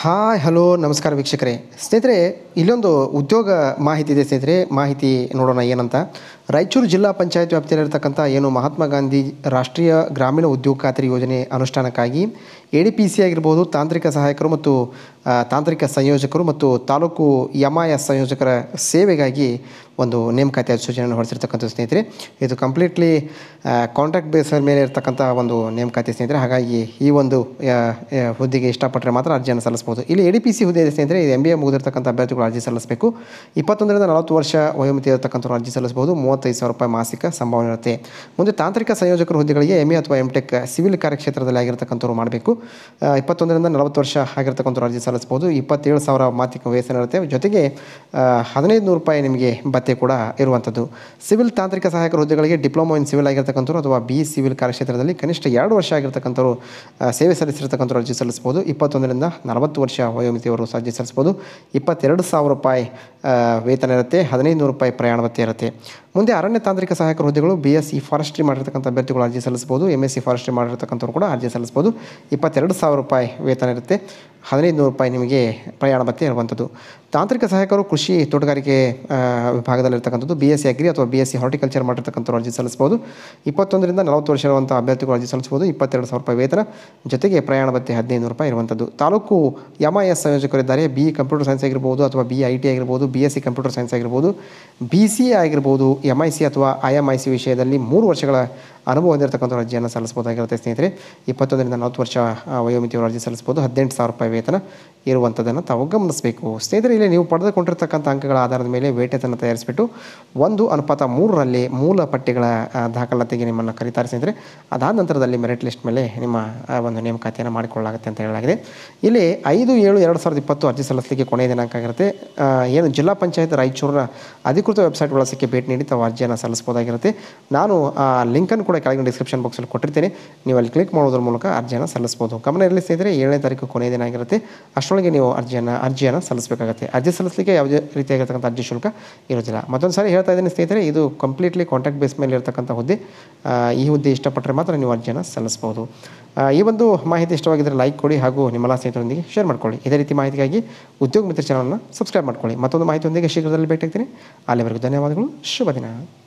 hi hello ನಮಸ್ಕಾರ ವೀಕ್ಷಕರೇ ಸ್ನೇಹಿತರೆ ಇಲ್ಲೊಂದು ಉದ್ಯೋಗ ಮಾಹಿತಿ ಇದೆ ಸ್ನೇಹಿತರೆ ಮಾಹಿತಿ ನೋಡೋಣ ಏನಂತ ರಾಯಚೂರು ಜಿಲ್ಲಾ ಪಂಚಾಯತ್ ವ್ಯಾಪ್ತಿಯಲ್ಲಿರ್ತಕ್ಕಂಥ ಏನು ಮಹಾತ್ಮ ಗಾಂಧಿ ರಾಷ್ಟ್ರೀಯ ಗ್ರಾಮೀಣ ಉದ್ಯೋಗ ಖಾತರಿ ಯೋಜನೆ ಅನುಷ್ಠಾನಕ್ಕಾಗಿ ಎ ಡಿ ಪಿ ಸಿ ಆಗಿರ್ಬೋದು ತಾಂತ್ರಿಕ ಸಹಾಯಕರು ಮತ್ತು ಆ, ತಾಂತ್ರಿಕ ಸಂಯೋಜಕರು ಮತ್ತು ತಾಲೂಕು ಎಮ್ ಐ ಎಸ್ ಸಂಯೋಜಕರ ಸೇವೆಗಾಗಿ ಒಂದು ನೇಮಕಾತಿ ಅಧಿಸೂಚನೆಯನ್ನು ಹೊರಡಿಸಿರ್ತಕ್ಕಂಥ ಸ್ನೇಹಿತರೆ ಇದು ಕಂಪ್ಲೀಟ್ಲಿ ಕಾಂಟ್ರಾಕ್ಟ್ ಬೇಸ್ ಮೇಲೆ ಇರ್ತಕ್ಕಂಥ ಒಂದು ನೇಮಕಾತಿ ಸ್ನೇಹಿತರೆ ಹಾಗಾಗಿ ಈ ಒಂದು ಆ, ಆ, ಹುದ್ದೆಗೆ ಇಷ್ಟಪಟ್ಟರೆ ಮಾತ್ರ ಅರ್ಜಿಯನ್ನು ಸಲ್ಲಿಸಬಹುದು ಇಲ್ಲಿ ಎ ಡಿ ಪಿ ಸಿ ಹುದ್ದೆ ಇದೆ ಸ್ನೇಹಿತರೆ ಇದು ಎಂ ಬಿ ಎ ಮುಗಿದಿರ್ತಕ್ಕಂಥ ಅಭ್ಯರ್ಥಿಗಳು ಅರ್ಜಿ ಸಲ್ಲಿಸಬೇಕು ಇಪ್ಪತ್ತೊಂದರಿಂದ ನಲವತ್ತು ವರ್ಷ ವಯೋಮಿತಿ ಇರತಕ್ಕಂಥವ್ರು ಅರ್ಜಿ ಸಲ್ಲಿಸಬಹುದು ಮೂವತ್ತೈದು ಸಾವಿರ ರೂಪಾಯಿ ಮಾಸಿಕ ಸಂಭಾವನೆ ಇರುತ್ತೆ ಮುಂದೆ ತಾಂತ್ರಿಕ ಸಂಯೋಜಕರ ಹುದ್ದೆಗಳಿಗೆ ಎಮ್ ಎ ಅಥವಾ ಎಮ್ ಟೆಕ್ ಸಿವಿಲ್ ಕಾರ್ಯಕ್ಷೇತ್ರದಲ್ಲಿ ಆಗಿರ್ತಕ್ಕಂಥವ್ರು ಮಾಡಬೇಕು ಆ, ಇಪ್ಪತ್ತೊಂದರಿಂದ ನಲವತ್ತು ವರ್ಷ ಆಗಿರ್ತಕ್ಕಂಥವ್ರು ಅರ್ಜಿ ಸಲ್ಲಿಸಬಹುದು ಇಪ್ಪತ್ತೇಳು ಸಾವಿರ ಮಾತಿಕ ವೇತನ ಇರುತ್ತೆ ಜೊತೆಗೆ ಆ, ಹದಿನೈದು ನೂರು ರೂಪಾಯಿ ನಿಮಗೆ ಭತ್ಯೆ ಕೂಡ ಇರುವಂಥದ್ದು ಸಿವಿಲ್ ತಾಂತ್ರಿಕ ಸಹಾಯಕರ ಹುದ್ದೆಗಳಿಗೆ ಡಿಪ್ಲೊಮಾ ಇನ್ ಸಿವಿಲ್ ಆಗಿರ್ತಕ್ಕಂಥವ್ರು ಅಥವಾ ಬಿ ಸಿವಿಲ್ ಕಾರ್ಯಕ್ಷೇತ್ರದಲ್ಲಿ ಕನಿಷ್ಠ ಎರಡು ವರ್ಷ ಆಗಿರ್ತಕ್ಕಂಥವ್ರು ಆ, ಸೇವೆ ಸಲ್ಲಿಸಿರ್ತಕ್ಕಂಥವ್ರು ಅರ್ಜಿ ಸಲ್ಲಿಸಬಹುದು ಇಪ್ಪತ್ತೊಂದರಿಂದ ನಲವತ್ತು ವರ್ಷ ವಯೋಮಿತಿಯವರು ಅರ್ಜಿ ಸಲ್ಲಿಸಬಹುದು ಇಪ್ಪತ್ತೆರಡು ಸಾವಿರ ರೂಪಾಯಿ ಆ, ವೇತನ ಇರುತ್ತೆ ಹದಿನೈದು ನೂರು ರೂಪಾಯಿ ಪ್ರಯಾಣ ಭತ್ಯೆ ಇರುತ್ತೆ ಮುಂದೆ ಅರಣ್ಯ ತಾಂತ್ರಿಕ ಸಹಾಯಕರ ಹುದ್ದೆಗಳು ಬಿ ಎಸ್ ಸಿ ಫಾರೆಸ್ಟ್ರಿ ಮಾಡಿರ್ತಕ್ಕಂಥ ಅಭ್ಯರ್ಥಿಗಳು ಅರ್ಜಿ ಸಲ್ಲಿಸಬಹುದು ಎಮ್ ಎಸ್ ಸಿ ಫಾರೆಸ್ಟ್ರಿ ಮಾಡಿರ್ತಕ್ಕಂಥವ್ರು ಕೂಡ ಅರ್ಜಿ ಸಲ್ಲಿಸಬಹುದು ಇಪ್ಪತ್ತೆರಡು ಸಾವಿರ ರೂಪಾಯಿ ವೇತನ ಇರುತ್ತೆ ಹದಿನೈದು ನೂರು ರೂಪಾಯಿ ನಿಮಗೆ ಪ್ರಯಾಣ ಭತ್ಯೆ ಇರುವಂಥದ್ದು ತಾಂತ್ರಿಕ ಸಹಾಯಕರು ಕೃಷಿ ತೋಟಗಾರಿಕೆ ಆ, ವಿಭಾಗದಲ್ಲಿರ್ತಕ್ಕಂಥದ್ದು ಬಿ ಎಸ್ ಸಿ ಅಗ್ರಿ ಅಥವಾ ಬಿ ಎಸ್ ಸಿ ಹಾರ್ಟಿಕಲ್ಚರ್ ಮಾಡಿರ್ತಕ್ಕಂಥವ್ರು ಅರ್ಜಿ ಸಲ್ಲಿಸಬಹುದು ಇಪ್ಪತ್ತೊಂದರಿಂದ ನಲವತ್ತು ವರ್ಷ ಇರುವಂಥ ಅಭ್ಯರ್ಥಿಗಳು ಅರ್ಜಿ ಸಲ್ಲಿಸಬಹುದು ಇಪ್ಪತ್ತೆರಡು ಸಾವಿರ ರೂಪಾಯಿ ವೇತನ ಜೊತೆಗೆ ಪ್ರಯಾಣ ಭತ್ಯೆ ಹದಿನೈದು ರೂಪಾಯಿ ಇರುವಂಥದ್ದು ತಾಲೂಕು ಎಮ್ ಐ ಎಸ್ ಸಂಯೋಜಕರಿದ್ದಾರೆ ಬಿ ಕಂಪ್ಯೂಟರ್ ಸೈನ್ಸ್ ಆಗಿರ್ಬೋದು ಅಥವಾ ಬಿ ಐ ಟಿ ಆಗಿರ್ಬೋದು B S C computer science ಆಗಿರ್ಬೋದು ಬಿ ಸಿ ಆಗಿರ್ಬೋದು ಎಮ್ ಐ ಸಿ ಅಥವಾ ಐ ಎಮ್ ಐ ಸಿ ವಿಷಯದಲ್ಲಿ ಮೂರು ವರ್ಷಗಳ ಅನುಭವ ಹೊಂದಿರತಕ್ಕಂಥ ಅರ್ಜಿಯನ್ನು ಸಲ್ಲಿಸಬಹುದಾಗಿರುತ್ತೆ ಸ್ನೇಹಿತರೆ ಇಪ್ಪತ್ತೊಂದರಿಂದ ನಲವತ್ತು ವರ್ಷ ಆ, ವಯೋಮಿತಿಯವರು ಅರ್ಜಿ ಸಲ್ಲಿಸಬಹುದು ಹದಿನೆಂಟು ಸಾವಿರ ರೂಪಾಯಿ ವೇತನ ಇರುವಂಥದ್ದನ್ನು ತಾವು ಗಮನಿಸಬೇಕು ಸ್ನೇಹಿತರೆ ಇಲ್ಲಿ ನೀವು ಪಡೆದುಕೊಂಡಿರ್ತಕ್ಕಂಥ ಅಂಕಗಳ ಆಧಾರದ ಮೇಲೆ ವೇಟೇಜನ್ನು ತಯಾರಿಸಿಬಿಟ್ಟು ಒಂದು ಅನುಪಾತ ಮೂರರಲ್ಲಿ ಮೂಲ ಪಟ್ಟಿಗಳ ಆ, ದಾಖಲಾತಿಗೆ ನಿಮ್ಮನ್ನು ಕರೀತಾರೆ ಸ್ನೇಹಿತರೆ ಅದಾದ ನಂತರದಲ್ಲಿ ಮೆರಿಟ್ ಲಿಸ್ಟ್ ಮೇಲೆ ನಿಮ್ಮ ಆ, ಒಂದು ನೇಮಕಾತಿಯನ್ನು ಮಾಡಿಕೊಳ್ಳಲಾಗುತ್ತೆ ಅಂತ ಹೇಳಲಾಗಿದೆ ಇಲ್ಲಿ ಐದು ಏಳು ಎರಡು ಸಾವಿರದ ಇಪ್ಪತ್ತು ಅರ್ಜಿ ಸಲ್ಲಿಸಲಿಕ್ಕೆ ಕೊನೆಯ ದಿನಾಂಕ ಆಗಿರುತ್ತೆ ಆ, ಏನು ಜಿಲ್ಲಾ ಪಂಚಾಯತ್ ರಾಯಚೂರಿನ ಅಧಿಕೃತ ವೆಬ್ಸೈಟ್ ಬಳಸಕ್ಕೆ ಭೇಟಿ ನೀಡಿ ತಾವು ಅರ್ಜಿಯನ್ನು ಸಲ್ಲಿಸಬಹುದಾಗಿರುತ್ತೆ ನಾನು ಆ ಲಿಂಕನ್ನು ಕೂಡ ಕೆಳಗಿನ ಡಿಸ್ಕ್ರಿಪ್ಷನ್ ಬಾಕ್ಸಲ್ಲಿ ಕೊಟ್ಟಿರ್ತೇನೆ ನೀವು ಅಲ್ಲಿ ಕ್ಲಿಕ್ ಮಾಡೋದ್ರ ಮೂಲಕ ಅರ್ಜಿಯನ್ನು ಸಲ್ಲಿಸ್ಬೋದು ಗಮನ ಇರಲಿ ಸ್ನೇಹಿತರೆ ಏಳನೇ ತಾರೀಕು ಕೊನೆಯ ದಿನ ಆಗಿರುತ್ತೆ ಅಷ್ಟರೊಳಗೆ ನೀವು ಅರ್ಜಿಯನ್ನು ಅರ್ಜಿಯನ್ನು ಸಲ್ಲಿಸಬೇಕಾಗುತ್ತೆ ಅರ್ಜಿ ಸಲ್ಲಿಸಲಿಕ್ಕೆ ಯಾವುದೇ ರೀತಿಯಾಗಿರ್ತಕ್ಕಂಥ ಅರ್ಜಿ ಶುಲ್ಕ ಇರೋದಿಲ್ಲ ಮತ್ತೊಂದು ಸಾರಿ ಹೇಳ್ತಾ ಇದ್ದೀನಿ ಸ್ನೇಹಿತರೆ ಇದು ಕಂಪ್ಲೀಟ್ಲಿ ಕಾಂಟ್ಯಾಕ್ಟ್ ಬೇಸ್ ಮೇಲೆ ಇರತಕ್ಕಂಥ ಹುದ್ದೆ ಆ, ಈ ಹುದ್ದೆ ಇಷ್ಟಪಟ್ಟರೆ ಮಾತ್ರ ನೀವು ಅರ್ಜಿಯನ್ನು ಸಲ್ಲಿಸ್ಬೋದು ಆ, ಈ ಒಂದು ಮಾಹಿತಿ ಇಷ್ಟವಾಗಿದ್ದರೆ ಲೈಕ್ ಕೊಡಿ ಹಾಗೂ ನಿಮ್ಮೆಲ್ಲ ಸ್ನೇಹಿತರೊಂದಿಗೆ ಶೇರ್ ಮಾಡ್ಕೊಳ್ಳಿ ಇದೇ ರೀತಿ ಮಾಹಿತಿಗಾಗಿ ಉದ್ಯೋಗ ಮಿತ್ರ ಚಾನಲ್ನ ಸಬ್ಸ್ಕ್ರೈಬ್ ಮಾಡ್ಕೊಳ್ಳಿ ಮತ್ತೊಂದು ಮಾಹಿತಿಯೊಂದಿಗೆ ಶೀಘ್ರದಲ್ಲಿ ಭೇಟಿ ಆಗ್ತೀನಿ ಅಲ್ಲಿವರೆಗೂ ಧನ್ಯವಾದಗಳು ಶುಭ ದಿನ